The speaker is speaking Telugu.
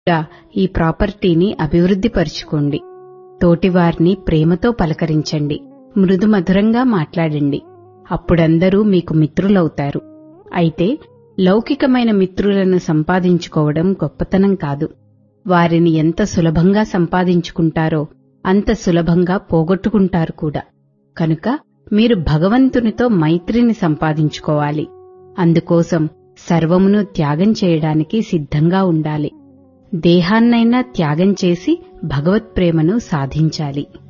ఈ ప్రాపర్టీని అభివృద్ధి పరుచుకోండి తోటివారిని ప్రేమతో పలకరించండి మృదుమధురంగా మాట్లాడండి అప్పుడందరూ మీకు మిత్రులవుతారు అయితే లౌకికమైన మిత్రులను సంపాదించుకోవడం గొప్పతనం కాదు వారిని ఎంత సులభంగా సంపాదించుకుంటారో అంత సులభంగా పోగొట్టుకుంటారు కూడా కనుక మీరు భగవంతునితో మైత్రిని సంపాదించుకోవాలి అందుకోసం సర్వమును త్యాగం చేయడానికి సిద్ధంగా ఉండాలి దేహాన్నైనా త్యాగం చేసి భగవత్ ప్రేమను సాధించాలి